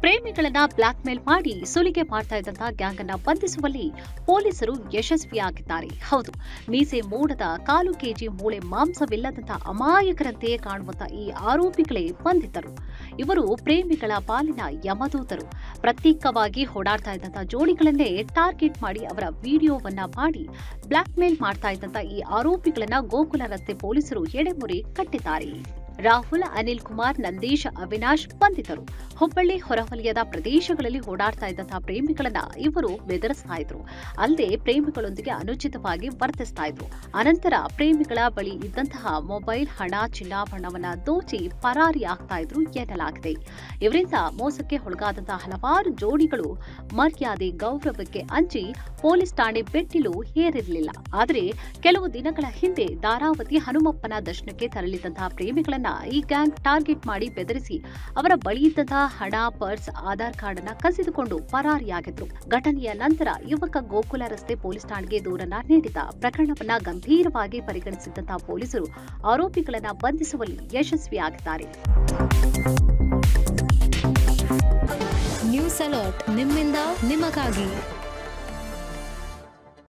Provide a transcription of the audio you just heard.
ಪ್ರೇಮಿಗಳನ್ನ black mail ಮಾಡಿ ಸುಲಿಗೆ ಮಾಡ್ತಾ ಇದ್ದಂತಹ ಗ್ಯಾಂಗ್ ಅನ್ನ ಬಂಧಿಸುವಲ್ಲಿ ಪೊಲೀಸರು ಯಶಸ್ವಿಯಾಗಿದ್ದಾರೆ ಹೌದು ಮೀಸೆ ಮೂಡದ ಕಾಲು ಕೆಜಿ ಮೂಳೆ ಮಾಂಸವಿಲ್ಲದಂತಹ ಅಮಾಯಕರಂತೆಯೇ ಕಾಣುವಂತ ಈ ಆರೋಪಿಗಳೇ ಬಂಧಿತರು ಇವರು ಪ್ರೇಮಿಗಳ ಪಾಲಿನ ಯಮದೂತರು ಪ್ರತ್ಯೇಕವಾಗಿ ಓಡಾಡ್ತಾ ಇದ್ದಂತಹ ಜೋಡಿಗಳನ್ನೇ ಟಾರ್ಗೆಟ್ ಮಾಡಿ ಅವರ ವಿಡಿಯೋವನ್ನ ಮಾಡಿ ಬ್ಲಾಕ್ ಮೇಲ್ ಮಾಡ್ತಾ ಇದ್ದಂತ ಈ ಆರೋಪಿಗಳನ್ನ ಗೋಕುಲ ರಸ್ತೆ ಪೊಲೀಸರು ಎಡೆಮುರಿ ಕಟ್ಟಿದ್ದಾರೆ ರಾಹುಲ್ ಅನಿಲ್ ಕುಮಾರ್ ನಂದೀಶ್ ಅವಿನಾಶ್ ಬಂಧಿತರು ಹುಬ್ಬಳ್ಳಿ ಹೊರವಲಯದ ಪ್ರದೇಶಗಳಲ್ಲಿ ಓಡಾಡ್ತಾ ಇದ್ದಂತಹ ಪ್ರೇಮಿಗಳನ್ನ ಇವರು ಬೆದರಿಸ್ತಾ ಇದ್ರು ಅಲ್ಲದೆ ಪ್ರೇಮಿಗಳೊಂದಿಗೆ ಅನುಚಿತವಾಗಿ ವರ್ತಿಸ್ತಾ ಇದ್ರು ಅನಂತರ ಪ್ರೇಮಿಗಳ ಬಳಿ ಇದ್ದಂತಹ ಮೊಬೈಲ್ ಹಣ ಚಿನ್ನಾಭರಣವನ್ನ ದೋಚಿ ಪರಾರಿ ಆಗ್ತಾ ಇದ್ರು ಎನ್ನಲಾಗಿದೆ ಇವರಿಂದ ಮೋಸಕ್ಕೆ ಒಳಗಾದಂತಹ ಹಲವಾರು ಜೋಡಿಗಳು ಮರ್ಯಾದೆ ಗೌರವಕ್ಕೆ ಅಂಚಿ ಪೊಲೀಸ್ ಠಾಣೆ ಬೆಟ್ಟಿಲು ಏರಿರಲಿಲ್ಲ ಆದರೆ ಕೆಲವು ದಿನಗಳ ಹಿಂದೆ ದಾರಾವತಿ ಹನುಮಪ್ಪನ ದರ್ಶನಕ್ಕೆ ತೆರಳಿದಂತಹ ಪ್ರೇಮಿಗಳನ್ನ ಈ ಗ್ಯಾಂಗ್ ಟಾರ್ಗೆಟ್ ಮಾಡಿ ಬೆದರಿಸಿ ಅವರ ಬಳಿ ಇದ್ದಂತಹ ಹಣ ಪರ್ಸ್ ಆಧಾರ್ ಕಾರ್ಡ್ ಅನ್ನ ಕಸಿದುಕೊಂಡು ಪರಾರಿಯಾಗಿದ್ರು ಘಟನೆಯ ನಂತರ ಯುವಕ ಗೋಕುಲ ರಸ್ತೆ ಪೊಲೀಸ್ ಠಾಣೆಗೆ ದೂರನ್ನ ನೀಡಿದ್ದ ಪ್ರಕರಣವನ್ನ ಗಂಭೀರವಾಗಿ ಪರಿಗಣಿಸಿದಂತಹ ಪೊಲೀಸರು ಆರೋಪಿಗಳನ್ನ ಬಂಧಿಸುವಲ್ಲಿ ಯಶಸ್ವಿಯಾಗಿದ್ದಾರೆ ನ್ಯೂಸ್ ಅಲರ್ಟ್ ನಿಮ್ಮಿಂದ ನಿಮಗಾಗಿ